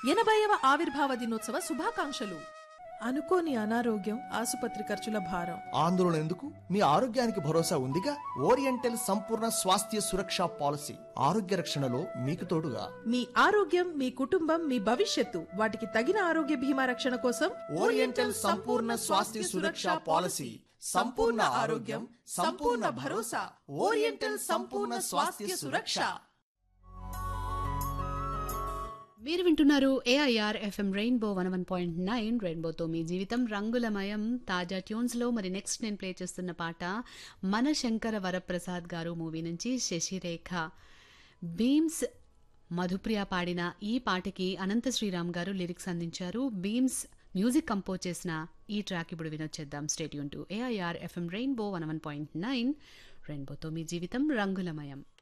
ఎనభైవ ఆవిర్భావ దినోత్సవ శుభాకాంక్షలు అనుకోని అనారోగ్యం ఆసుపత్రి ఖర్చుల భారం ఆందోళన ఎందుకు మీ ఆరోగ్యానికి భరోసా ఉందిగా ఓరియంటల్ సంపూర్ణ స్వాస్థ్య సురక్ష పాలసీ ఆరోగ్య రక్షణలో మీకు తోడుగా మీ ఆరోగ్యం మీ కుటుంబం మీ భవిష్యత్తు వాటికి తగిన ఆరోగ్య బీమా రక్షణ కోసం ఓరియంటల్ సంపూర్ణ స్వాస్థ్య సురక్ష పాలసీ సంపూర్ణ ఆరోగ్యం సంపూర్ణ భరోసా ఓరియంటల్ సంపూర్ణ స్వాస్థ్య సురక్ష మీరు వింటున్నారు AIR FM rainbow one one point nine రెయిన్బోతో మీ జీవితం రంగులమయం తాజా ట్యూన్స్లో మరి నెక్స్ట్ నేను ప్లే చేస్తున్న పాట మన శంకర వరప్రసాద్ గారు మూవీ నుంచి శశిరేఖ బీమ్స్ మధుప్రియ పాడిన ఈ పాటకి అనంత శ్రీరామ్ గారు లిరిక్స్ అందించారు బీమ్స్ మ్యూజిక్ కంపోజ్ చేసిన ఈ ట్రాక్ ఇప్పుడు వినొచ్చేద్దాం stay tuned to AIR FM rainbow one one point nine రెయిన్బోతో మీ జీవితం రంగులమయం